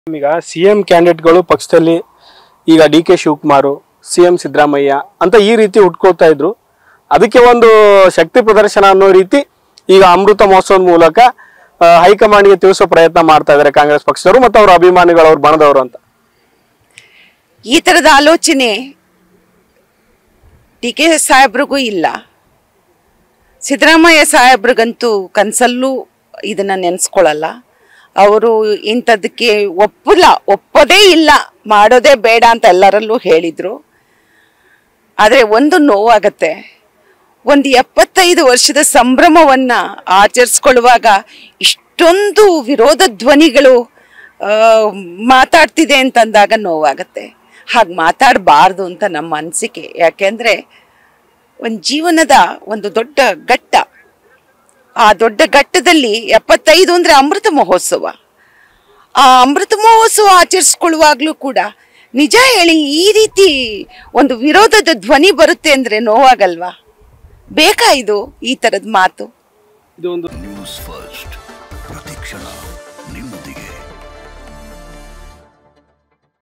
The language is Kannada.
ಈಗ ಸಿ ಎಂ ಕ್ಯಾಂಡಿಡೇಟ್ಗಳು ಪಕ್ಷದಲ್ಲಿ ಈಗ D K Shivakumar C M Siddaramaiah ಅಂತ ಈ ರೀತಿ ಉಟ್ಕೊಳ್ತಾ ಇದ್ರು ಅದಕ್ಕೆ ಒಂದು ಶಕ್ತಿ ಪ್ರದರ್ಶನ ಅನ್ನೋ ರೀತಿ ಈಗ ಅಮೃತ ಮಹೋತ್ಸವದ ಮೂಲಕ ಆ, ಹೈಕಮಾಂಡ್ಗೆ ತಿಳಿಸೋ ಪ್ರಯತ್ನ ಮಾಡ್ತಾ ಇದ್ದಾರೆ ಕಾಂಗ್ರೆಸ್ ಪಕ್ಷದವರು ಮತ್ತು ಅವರ ಅಭಿಮಾನಿಗಳು ಅವ್ರ ಬಣದವರು ಅಂತ ಈ ಥರದ ಆಲೋಚನೆ ಡಿ ಕೆ ಸಾಹೇಬ್ರಿಗೂ ಇಲ್ಲ ಸಿದ್ದರಾಮಯ್ಯ ಸಾಹೇಬ್ರಿಗಂತೂ ಕನಸಲ್ಲೂ ಇದನ್ನ ನೆನೆಸ್ಕೊಳ್ಳಲ್ಲ ಅವರು ಇಂಥದಕ್ಕೆ ಒಪ್ಪಲ್ಲ ಒಪ್ಪೋದೇ ಇಲ್ಲ ಮಾಡೋದೇ ಬೇಡ ಅಂತ ಎಲ್ಲರಲ್ಲೂ ಹೇಳಿದ್ರು ಆದರೆ ಒಂದು ನೋವಾಗತ್ತೆ ಒಂದು ಎಪ್ಪತ್ತೈದು ವರ್ಷದ ಸಂಭ್ರಮವನ್ನ ಆಚರಿಸ್ಕೊಳ್ಳುವಾಗ ಇಷ್ಟೊಂದು ವಿರೋಧ ಧ್ವನಿಗಳು ಆ, ಮಾತಾಡ್ತಿದೆ ಅಂತಂದಾಗ ನೋವಾಗತ್ತೆ ಹಾಗೆ ಮಾತಾಡಬಾರ್ದು ಅಂತ ನಮ್ಮ ಅನಿಸಿಕೆ ಯಾಕೆಂದ್ರೆ ಒಂದು ಜೀವನದ ಒಂದು ದೊಡ್ಡ ಘಟ್ಟ ಆ ದೊಡ್ಡ ಘಟ್ಟದಲ್ಲಿ ಎಪ್ಪತ್ತೈದು ಅಂದ್ರೆ ಅಮೃತ ಮಹೋತ್ಸವ ಆ ಅಮೃತ ಮಹೋತ್ಸವ ಆಚರಿಸ್ಕೊಳ್ಳುವಾಗ್ಲೂ ಕೂಡ ನಿಜ ಹೇಳಿ ಈ ರೀತಿ ಒಂದು ವಿರೋಧದ ಧ್ವನಿ ಬರುತ್ತೆ ಅಂದ್ರೆ ನೋವಾಗಲ್ವಾ ಬೇಕಾ ಇದು ಈ ತರದ ಮಾತು ಇದು ಒಂದು ನ್ಯೂಸ್ ಫಸ್ಟ್ ಪ್ರತಿಕ್ಷಣ ನಿಮ್ಮೊಂದಿಗೆ